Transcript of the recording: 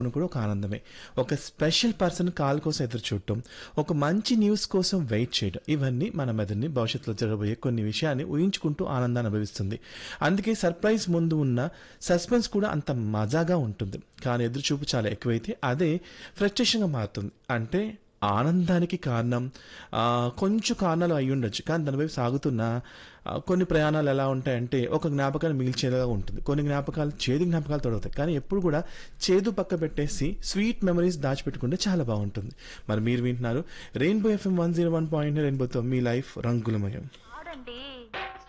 కూడా ఒక ఆనందమే ఒక స్పెషల్ పర్సన్ కాల్ కోసం ఎదురు చూడటం ఒక మంచి న్యూస్ కోసం వెయిట్ చేయడం ఇవన్నీ మన మెదడుని భవిష్యత్తులో జరగబోయే కొన్ని విషయాన్ని ఊహించుకుంటూ ఆనందాన్ని అనుభవిస్తుంది అందుకే సర్ప్రైజ్ ముందు ఉన్న సస్పెన్స్ కూడా అంత మజాగా ఉంటుంది కానీ ఎదురు చూపు చాలా ఎక్కువైతే అదే ఫ్రస్ట్రేషన్గా మారుతుంది అంటే ఆనందానికి కారణం ఆ, కొంచెం కారణాలు అయి ఉండొచ్చు కానీ దాని వైపు సాగుతున్న ఆ, కొన్ని ప్రయాణాలు ఎలా ఉంటాయంటే ఒక జ్ఞాపకాన్ని మిగిల్చేలాగా ఉంటుంది కొన్ని జ్ఞాపకాలు చేదు జ్ఞాపకాలు తొడవుతాయి కానీ ఎప్పుడు కూడా చేదు పక్క పెట్టేసి స్వీట్ మెమరీస్ దాచిపెట్టుకుంటే చాలా బాగుంటుంది మరి మీరు వింటున్నారు rainbow FM one zero one point రెయిన్బోతో మీ లైఫ్ రంగులమయం ఆడండి